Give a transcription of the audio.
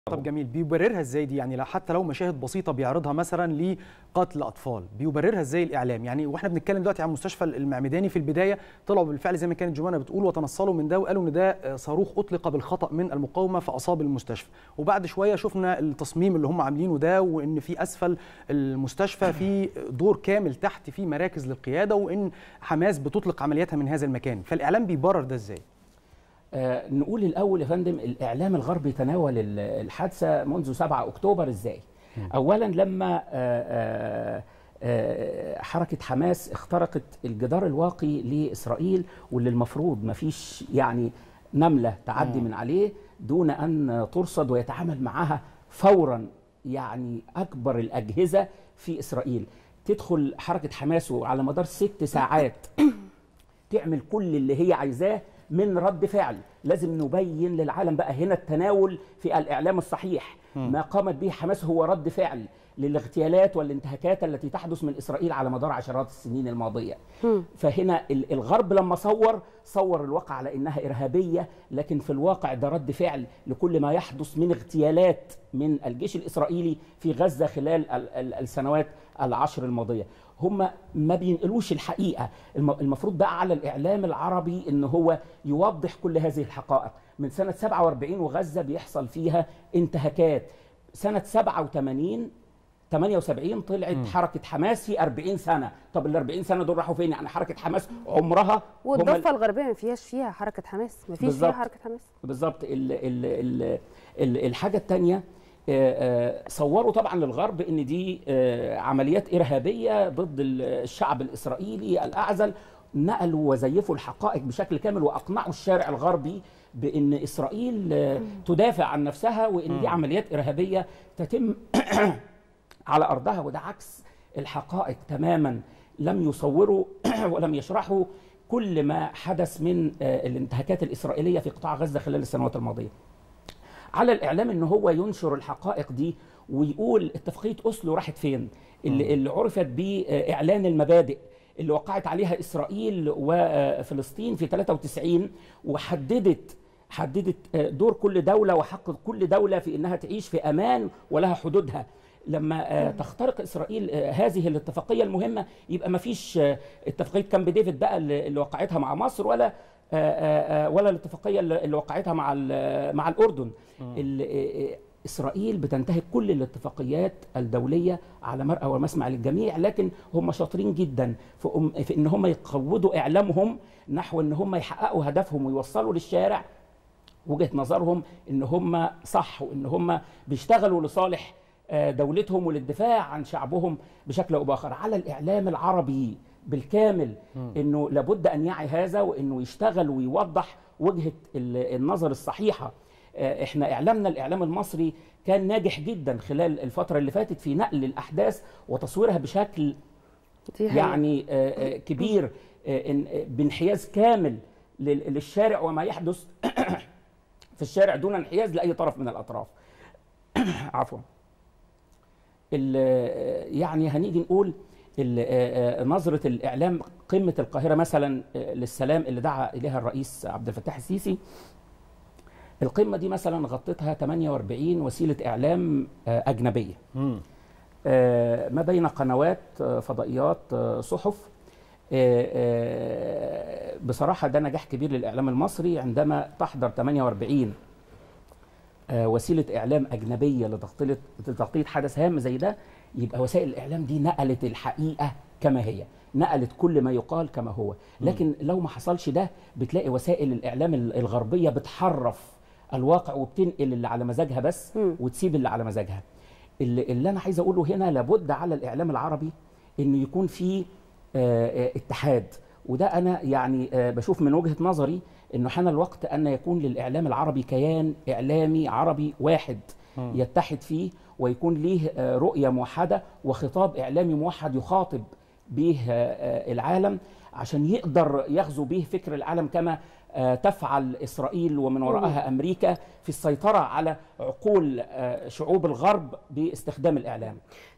طب جميل بيبررها ازاي دي يعني حتى لو مشاهد بسيطه بيعرضها مثلا لقتل اطفال بيبررها ازاي الاعلام يعني واحنا بنتكلم دلوقتي عن مستشفى المعمداني في البدايه طلعوا بالفعل زي ما كانت جمانه بتقول وتنصلوا من ده وقالوا ان ده صاروخ اطلق بالخطا من المقاومه فاصاب المستشفى وبعد شويه شفنا التصميم اللي هم عاملينه ده وان في اسفل المستشفى في دور كامل تحت في مراكز للقياده وان حماس بتطلق عملياتها من هذا المكان فالاعلام بيبرر ده ازاي آه نقول الاول يا فندم الاعلام الغربي تناول الحادثه منذ 7 اكتوبر ازاي اولا لما آه آه حركه حماس اخترقت الجدار الواقي لاسرائيل واللي المفروض ما فيش يعني نمله تعدي من عليه دون ان ترصد ويتعامل معها فورا يعني اكبر الاجهزه في اسرائيل تدخل حركه حماس وعلى مدار ست ساعات تعمل كل اللي هي عايزاه من رد فعل لازم نبين للعالم بقى هنا التناول في الإعلام الصحيح م. ما قامت به حماس هو رد فعل للاغتيالات والانتهاكات التي تحدث من إسرائيل على مدار عشرات السنين الماضية م. فهنا الغرب لما صور صور الواقع على إنها إرهابية لكن في الواقع ده رد فعل لكل ما يحدث من اغتيالات من الجيش الإسرائيلي في غزة خلال السنوات العشر الماضية هم ما بينقلوش الحقيقة المفروض بقى على الإعلام العربي إن هو يوضح كل هذه الحقائق من سنة 47 وغزة بيحصل فيها انتهاكات سنة 87 78 طلعت م. حركة حماس في 40 سنة طب ال 40 سنة دول راحوا فين يعني حركة حماس عمرها والضفة الغربية ما فيهاش فيها حركة حماس ما فيش فيها حركة حماس بالظبط ال ال ال ال الحاجة الثانية صوروا طبعا للغرب ان دي عمليات ارهابيه ضد الشعب الاسرائيلي الاعزل نقلوا وزيفوا الحقائق بشكل كامل واقنعوا الشارع الغربي بان اسرائيل تدافع عن نفسها وان دي عمليات ارهابيه تتم على ارضها وده عكس الحقائق تماما لم يصوروا ولم يشرحوا كل ما حدث من الانتهاكات الاسرائيليه في قطاع غزه خلال السنوات الماضيه على الاعلام ان هو ينشر الحقائق دي ويقول اتفاقيه اوسلو راحت فين اللي, اللي عرفت باعلان المبادئ اللي وقعت عليها اسرائيل وفلسطين في 93 وحددت حددت دور كل دوله وحق كل دوله في انها تعيش في امان ولها حدودها لما تخترق اسرائيل هذه الاتفاقيه المهمه يبقى ما فيش اتفاقيه كامب ديفيد بقى اللي وقعتها مع مصر ولا ولا الاتفاقيه اللي وقعتها مع مع الاردن اسرائيل بتنتهك كل الاتفاقيات الدوليه على مرأى ومسمع للجميع لكن هم شاطرين جدا في, في ان هم يقودوا اعلامهم نحو ان هم يحققوا هدفهم ويوصلوا للشارع وجهه نظرهم ان هم صح وان هم بيشتغلوا لصالح دولتهم وللدفاع عن شعبهم بشكل او باخر على الاعلام العربي بالكامل انه لابد ان يعي هذا وانه يشتغل ويوضح وجهه النظر الصحيحه احنا اعلامنا الاعلام المصري كان ناجح جدا خلال الفتره اللي فاتت في نقل الاحداث وتصويرها بشكل يعني كبير بانحياز كامل للشارع وما يحدث في الشارع دون انحياز لاي طرف من الاطراف عفوا يعني هنيجي نقول نظرة الإعلام قمة القاهرة مثلا للسلام اللي دعا إليها الرئيس عبد الفتاح السيسي القمة دي مثلا غطتها 48 وسيلة إعلام أجنبية ما بين قنوات فضائيات صحف بصراحة ده نجاح كبير للإعلام المصري عندما تحضر 48 وسيلة إعلام أجنبية لتغطية لتغطية حدث هام زي ده يبقى وسائل الإعلام دي نقلت الحقيقة كما هي نقلت كل ما يقال كما هو لكن لو ما حصلش ده بتلاقي وسائل الإعلام الغربية بتحرف الواقع وبتنقل اللي على مزاجها بس وتسيب اللي على مزاجها اللي, اللي أنا عايز أقوله هنا لابد على الإعلام العربي إنه يكون في اتحاد وده أنا يعني بشوف من وجهة نظري انه حان الوقت ان يكون للاعلام العربي كيان اعلامي عربي واحد م. يتحد فيه ويكون ليه رؤيه موحده وخطاب اعلامي موحد يخاطب به العالم عشان يقدر يغزو به فكر العالم كما تفعل اسرائيل ومن وراءها امريكا في السيطره على عقول شعوب الغرب باستخدام الاعلام